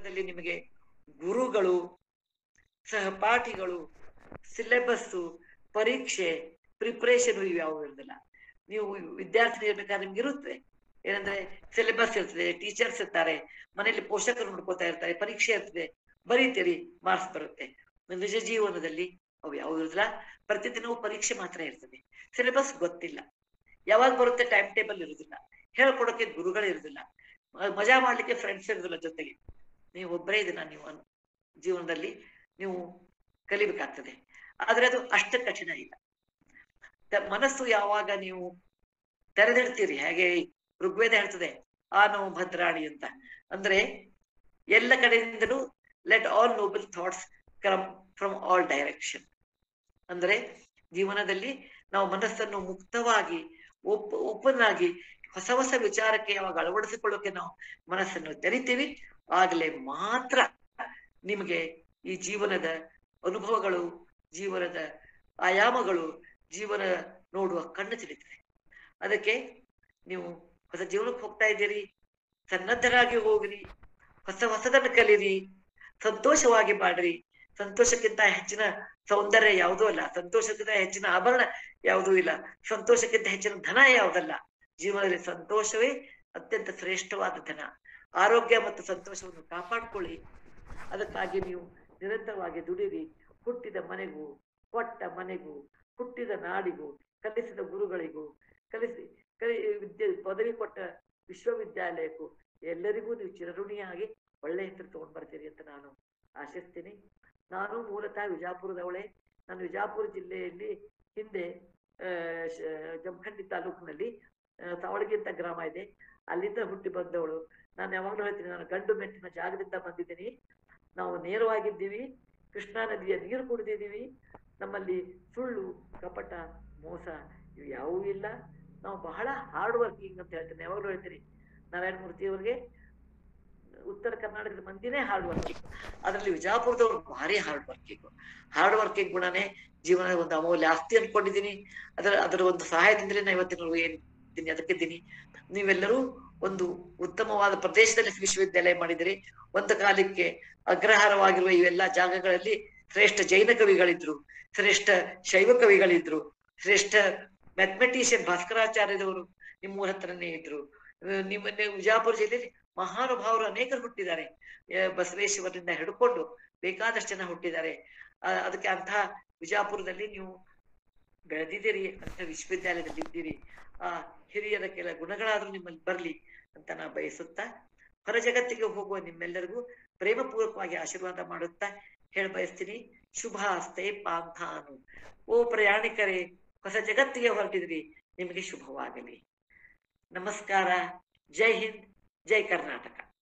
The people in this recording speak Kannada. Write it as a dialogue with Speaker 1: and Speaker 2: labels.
Speaker 1: ಜೀವನದಲ್ಲಿ ನಿಮಗೆ ಗುರುಗಳು ಸಹಪಾಠಿಗಳು ಸಿಲೆಬಸ್ಸು ಪರೀಕ್ಷೆ ಪ್ರಿಪರೇಷನ್ ಇವು ಯಾವುವು ಇರೋದಿಲ್ಲ ನೀವು ವಿದ್ಯಾರ್ಥಿ ಇರ್ಬೇಕಾದ್ರೆ ನಿಮ್ಗೆ ಇರುತ್ತೆ ಏನಂದ್ರೆ ಸಿಲೆಬಸ್ ಇರ್ತದೆ ಟೀಚರ್ಸ್ ಇರ್ತಾರೆ ಮನೆಯಲ್ಲಿ ಪೋಷಕರು ನೋಡ್ಕೋತಾ ಇರ್ತಾರೆ ಪರೀಕ್ಷೆ ಇರ್ತದೆ ಬರೀತೀರಿ ಮಾರ್ಕ್ಸ್ ಬರುತ್ತೆ ನಿಜ ಜೀವನದಲ್ಲಿ ಅವು ಯಾವ ಇರುದಿಲ್ಲ ಪ್ರತಿದಿನವೂ ಪರೀಕ್ಷೆ ಮಾತ್ರ ಇರ್ತದೆ ಸಿಲೆಬಸ್ ಗೊತ್ತಿಲ್ಲ ಯಾವಾಗ ಬರುತ್ತೆ ಟೈಮ್ ಟೇಬಲ್ ಇರುದಿಲ್ಲ ಹೇಳ್ಕೊಡೋಕೆ ಗುರುಗಳು ಇರುದಿಲ್ಲ ಮ- ಮಜಾ ಮಾಡ್ಲಿಕ್ಕೆ ಫ್ರೆಂಡ್ಸ್ ಇರುದಿಲ್ಲ ಜೊತೆಗೆ ನೀವು ಒಬ್ಬರೇ ಇದನ್ನ ನೀವು ಅನ್- ಜೀವನದಲ್ಲಿ ನೀವು ಕಲಿಬೇಕಾಗ್ತದೆ ಆದ್ರೆ ಅದು ಅಷ್ಟ ಕಠಿಣ ಇಲ್ಲ ತ- ಮನಸ್ಸು ಯಾವಾಗ ನೀವು ತೆರೆದಿಡ್ತೀರಿ ಹಾಗೆ ಋಗ್ವೇದ ಹೇಳ್ತದೆ ಆನೋ ಭದ್ರಾಣಿ ಅಂತ ಅಂದ್ರೆ ಎಲ್ಲ ಕಡೆಯಿಂದಲೂ let all noble thoughts come from all direction ಅಂದ್ರೆ ಜೀವನದಲ್ಲಿ ನಾವು ಮನಸ್ಸನ್ನು ಮುಕ್ತವಾಗಿ ಓಪ್ ಓಪನ್ ಆಗಿ ಹೊಸ ಹೊಸ ವಿಚಾರಕ್ಕೆ ಯಾವಾಗ ಅಳವಡಿಸಿಕೊಳ್ಳೋಕೆ ನಾವು ಮನಸ್ಸನ್ನು ತೆರಿತೀವಿ ಆಗ್ಲೇ ಮಾತ್ರ ನಿಮಗೆ ಈ ಜೀವನದ ಅನುಭವಗಳು ಜೀವನದ ಆಯಾಮಗಳು ಜೀವನ ನೋಡುವ ಕಣ್ಣು ತಿಳಿತದೆ ಅದಕ್ಕೆ ನೀವು ಹೊಸ ಜೀವನಕ್ಕೆ ಹೋಗ್ತಾ ಇದ್ದೀರಿ ಸನ್ನದ್ಧರಾಗಿ ಹೋಗ್ರಿ ಹೊಸ ಹೊಸದನ್ನು ಕಲೀರಿ ಸಂತೋಷವಾಗಿ ಮಾಡ್ರಿ ಸಂತೋಷಕ್ಕಿಂತ ಹೆಚ್ಚಿನ ಸೌಂದರ್ಯ ಯಾವುದೂ ಅಲ್ಲ ಸಂತೋಷಕ್ಕಿಂತ ಹೆಚ್ಚಿನ ಆಭರಣ ಯಾವುದೂ ಇಲ್ಲ ಸಂತೋಷಕ್ಕಿಂತ ಹೆಚ್ಚಿನ ಧನ ಯಾವುದಲ್ಲ ಜೀವನದಲ್ಲಿ ಸಂತೋಷವೇ ಅತ್ಯಂತ ಶ್ರೇಷ್ಠವಾದ ಧನ ಆರೋಗ್ಯ ಮತ್ತು ಸಂತೋಷವನ್ನು ಕಾಪಾಡ್ಕೊಳ್ಳಿ ಅದಕ್ಕಾಗಿ ನೀವು ನಿರಂತರವಾಗಿ ದುಡಿರಿ ಹುಟ್ಟಿದ ಮನೆಗೂ ಕೊಟ್ಟ ಮನೆಗೂ ಹುಟ್ಟಿದ ನಾಡಿಗೂ ಕಲಿಸಿದ ಗುರುಗಳಿಗೂ ಕಲಿಸಿ ಕಲಿ ವಿದ್ಯೆ ಪದವಿ ಕೊಟ್ಟ ವಿಶ್ವವಿದ್ಯಾಲಯಕ್ಕೂ ಎಲ್ಲರಿಗೂ ನೀವು ಚಿರಋಣಿಯಾಗಿ ಒಳ್ಳೆ ಹೆಸರು ತಗೊಂಡ್ ಬರ್ತೀರಿ ಅಂತ ನಾನು ಆಶಿಸ್ತೀನಿ ನಾನು ಮೂಲತಃ ವಿಜಾಪುರದವಳೆ ನಾನು ವಿಜಾಪುರ ಜಿಲ್ಲೆಯಲ್ಲಿ ಹಿಂದೆ ಆ, ಶ- ಜಮಖಂಡಿ ತಾಲೂಕಿನಲ್ಲಿ ಆ, ಸಾವಳಗಿ ಅಂತ ಗ್ರಾಮ ಇದೆ ಅಲ್ಲಿಂದ ಹುಟ್ಟಿ ಬಂದವಳು ನಾನು ಯಾವಾಗಲೂ ಹೇಳ್ತೀನಿ ನಾನು ಗಂಡು ಮೆಟ್ಟಿನ ಜಾಗದಿಂದ ಬಂದಿದ್ದೀನಿ ನಾವು ನೇರವಾಗಿದ್ದೀವಿ ಕೃಷ್ಣಾ ನದಿಯ ನೀರು ಕುಡಿದಿದ್ದೀವಿ ನಮ್ಮಲ್ಲಿ ಸುಳ್ಳು ಕಪಟ ಮೋಸ ಇವು ಯಾವುವೂ ಇಲ್ಲ ನಾವು ಬಹಳ ಹಾರ್ಡ್ ವರ್ಕಿಂಗ್ ಅಂತ ಹೇಳ್ತೀನಿ ಯಾವಾಗಲೂ ಹೇಳ್ತೀನಿ ನಾರಾಯಣ ಮೂರ್ತಿ ಅವರಿಗೆ ಉತ್ತರ ಕರ್ನಾಟಕದ ಮಂದಿನೇ ಹಾರ್ಡ್ ವರ್ಕಿಂಗ್ ಅದರಲ್ಲಿ ವಿಜಾಪುರದವ್ರು ಭಾರಿ ಹಾರ್ಡ್ ವರ್ಕಿಂಗ್ ಹಾರ್ಡ್ ವರ್ಕಿಂಗ್ ಗುಣನೇ ಜೀವನದ ಒಂದು ಅಮೂಲ್ಯ ಆಸ್ತಿ ಅನ್ಕೊಂಡಿದ್ದೀನಿ ಅದರ ಅದರ ಒಂದು ಸಹಾಯದಿಂದಲೇ ನಾ ಇವತ್ತಿನ ಏನಿದ್ದೀನಿ ಅದಕ್ಕಿದ್ದೀನಿ ನೀವೆಲ್ಲರೂ ಒಂದು ಉತ್ತಮವಾದ ಪ್ರದೇಶದಲ್ಲಿ ವಿಶ್ವವಿದ್ಯಾಲಯ ಮಾಡಿದಿರಿ ಒಂದು ಕಾಲಕ್ಕೆ ಅಗ್ರಹಾರವಾಗಿರುವ ಇವೆಲ್ಲ ಜಾಗಗಳಲ್ಲಿ ಶ್ರೇಷ್ಠ ಜೈನ ಕವಿಗಳಿದ್ರು ಶ್ರೇಷ್ಠ ಶೈವ ಕವಿಗಳಿದ್ರು ಶ್ರೇಷ್ಠ ಮ್ಯಾಥಮೆಟಿಷಿಯನ್ ಭಾಸ್ಕರಾಚಾರ್ಯದವರು ನಿಮ್ಮ ಊರ ಹತ್ರನೇ ಇದ್ರು ಅಹ್ ನಿಮ್ಮ ನೀವು ವಿಜಾಪುರ ಜಿಲ್ಲೆಯಲ್ಲಿ ಮಹಾನುಭಾವರು ಅನೇಕರು ಹುಟ್ಟಿದ್ದಾರೆ ಅಹ್ ಬಸವೇಶ್ವರರಿಂದ ಹಿಡ್ಕೊಂಡು ಬೇಕಾದಷ್ಟು ಜನ ಹುಟ್ಟಿದ್ದಾರೆ ಅಹ್ ಅದಕ್ಕೆ ಅಂಥ ವಿಜಾಪುರದಲ್ಲಿ ನೀವು ಬೆಳೆದಿದ್ದೀರಿ ಅಂತ ವಿಶ್ವವಿದ್ಯಾಲಯದಲ್ಲಿ ಇದ್ದೀರಿ ಆ ಹಿರಿಯರ ಕೆಲ ಗುಣಗಳಾದ್ರೂ ನಿಮ್ಮಲ್ಲಿ ಬರ್ಲಿ ಅಂತ ನಾ ಬಯಸುತ್ತಾ ಹೊರ ಜಗತ್ತಿಗೆ ಹೋಗುವ ನಿಮ್ಮೆಲ್ಲರಿಗೂ ಪ್ರೇಮಪೂರ್ವಕವಾಗಿ ಆಶೀರ್ವಾದ ಮಾಡುತ್ತಾ ಹೇಳ ಬಯಸ್ತೀನಿ ಶುಭ ಹಸ್ತೆ ಪಾಂಥಾನು ಓ ಪ್ರಯಾಣಿಕರೇ ಹೊಸ ಜಗತ್ತಿಗೆ ಹೊರಟಿದ್ರಿ ನಿಮಗೆ ಶುಭವಾಗಲಿ ನಮಸ್ಕಾರ ಜೈ ಹಿಂದ್ ಜೈ ಕರ್ನಾಟಕ